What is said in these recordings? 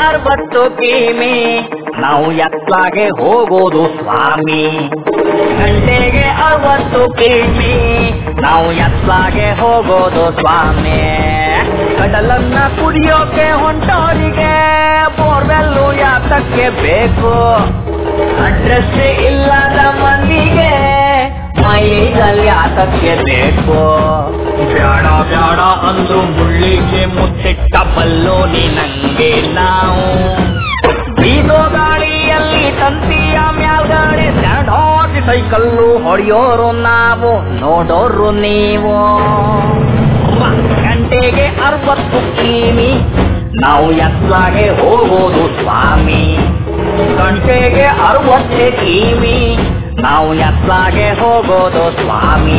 ಅರವತ್ತು ಕಿಮಿ ನಾವು ಎತ್ಲಾಗೆ ಹೋಗೋದು ಸ್ವಾಮಿ ಗಂಟೆಗೆ ಅರವತ್ತು ಕಿಮಿ ನಾವು ಎತ್ಲಾಗೆ ಹೋಗೋದು ಸ್ವಾಮಿ ಕಡಲನ್ನ ಕುಡಿಯೋಕೆ ಹೊಂಟೋರಿಗೆ ಬೋರ್ವೆಲ್ಲು ಯಾತಕ್ಕೆ ಬೇಕು ಅಡ್ರೆಸ್ ಇಲ್ಲದ ಮಂದಿಗೆ ಮೈಲೀಗಲ್ ಯಾತಕ್ಕೆ ಬೇಕು ಬ್ಯಾಡ ಬ್ಯಾಡ ಅಂದ್ರು ಮುಳ್ಳಿಗೆ ಮುತ್ತಿಟ್ಟ ಬಲ್ಲೋನಿ ನಂಗೆ ನಾವು ಬೀದೋ ಗಾಳಿಯಲ್ಲಿ ತಂತಿಯ ಮ್ಯಾಲ್ಗಡೆ ಸ್ಟ್ಯಾಂಡ್ ಸೈಕಲ್ಲು ಹೊಡೆಯೋರು ನಾವು ನೋಡೋರು ನೀವು ಗಂಟೆಗೆ ಅರವತ್ತು ಕಿಮಿ ನಾವು ಎತ್ಲಾಗೆ ಹೋಗೋದು ಸ್ವಾಮಿ ಗಂಟೆಗೆ ಅರವತ್ತು ಕಿಮಿ ನಾವು ಎತ್ಲಾಗೆ ಹೋಗೋದು ಸ್ವಾಮಿ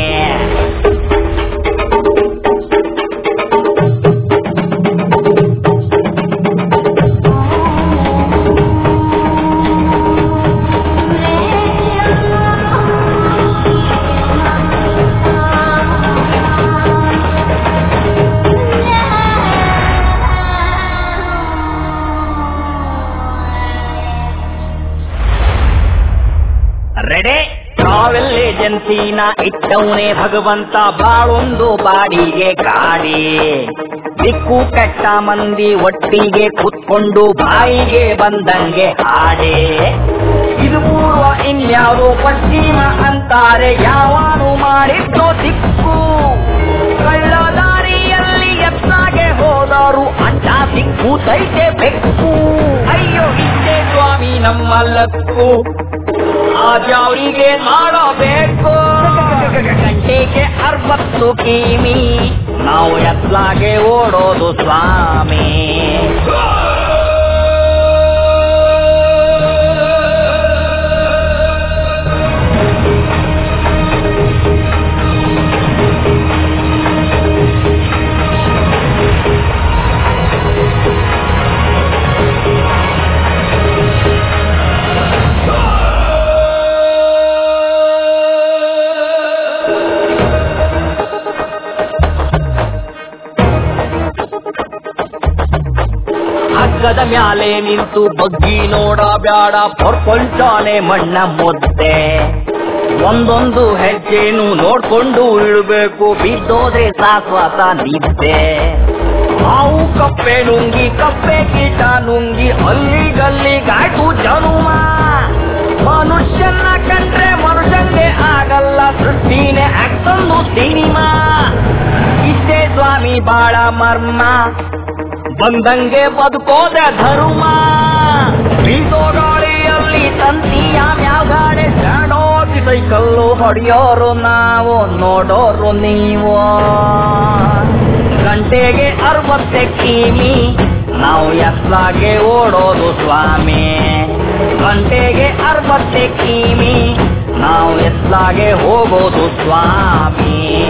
ರೆಡೆ ಟ್ರಾವೆಲ್ ಏಜೆನ್ಸಿನ ಇಟ್ಟವನೇ ಭಗವಂತ ಬಾಳೊಂದು ಬಾಡಿಗೆ ಗಾಡಿ ದಿಕ್ಕು ಕೆಟ್ಟ ಮಂದಿ ಒಟ್ಟಿಗೆ ಕುತ್ಕೊಂಡು ಬಾಯಿಗೆ ಬಂದಂಗೆ ಹಾಡೆ ಇದು ಪೂರ್ವ ಇನ್ಯಾವುದೋ ಪಶ್ಚಿಮ ಅಂತಾರೆ ಯಾವಾರು ಮಾಡಿದ್ದೋ ದಿಕ್ಕು ಕಳ್ಳ ದಾರಿಯಲ್ಲಿ ಎತ್ತಾಗೆ ಹೋದವರು ಅಡ್ಡ ದಿಕ್ಕು ತೈತೆ ಬೆಕ್ಕು ಅಯ್ಯೋ ಇಷ್ಟೇ ಸ್ವಾಮಿ ನಮ್ಮ ಲಕ್ಕು ಆಜಾವರಿಗೆ ಮಾಡಬೇಕು ಗಂಟೆಗೆ ಅರವತ್ತು ಕಿಮಿ ನಾವು ಎತ್ಲಾಗೆ ಓಡೋದು ಸ್ವಾಮಿ ಹಗ್ಗದ ಮ್ಯಾಲೆ ನಿಂತು ಬಗ್ಗಿ ನೋಡ ಬ್ಯಾಡ ಪೊರ್ಕೊಂಚಾನೆ ಮಣ್ಣ ಮುದ್ದೆ ಒಂದೊಂದು ಹೆಜ್ಜೆನು ನೋಡ್ಕೊಂಡು ಇಳ್ಬೇಕು ಬಿದ್ದೋದ್ರೆ ಶಾಶ್ವತ ನಿದ್ದೆ ಹಾವು ಕಪ್ಪೆ ನುಂಗಿ ಕಪ್ಪೆ ಕೀಟ ನುಂಗಿ ಅಲ್ಲಿಗಲ್ಲಿ ಗಾಯ್ತು ಜನುಮ ಮನುಷ್ಯನ ಕಂಡ್ರೆ ಮನುಷ್ಯಂಗೆ ಆಗಲ್ಲ ಸೃಷ್ಟಿನೇ ಆಗ್ತಂದು ಸಿನಿಮಾ ಇಷ್ಟೇ ಸ್ವಾಮಿ ಬಾಳ ಮರ್ಮ ಬಂದಂಗೆ ಬದುಕೋದ ಧರ್ಮ ಬೀಸೋ ಗಾಳಿಯಲ್ಲಿ ತಂತಿಯ ಮ್ಯಾಲ್ಗಾಡೆ ಸ್ಟ್ಯಾಂಡೋಗಿ ಸೈಕಲ್ಲು ಹೊಡೆಯೋರು ನಾವು ನೋಡೋರು ನೀವು ಗಂಟೆಗೆ ಅರವತ್ತೆ ಕಿಮಿ ನಾವು ಎಸ್ಲಾಗೆ ಓಡೋದು ಸ್ವಾಮಿ ಗಂಟೆಗೆ ಅರವತ್ತೆ ಕಿಮಿ ನಾವು ಎಸ್ಲಾಗೆ ಹೋಗೋದು ಸ್ವಾಮಿ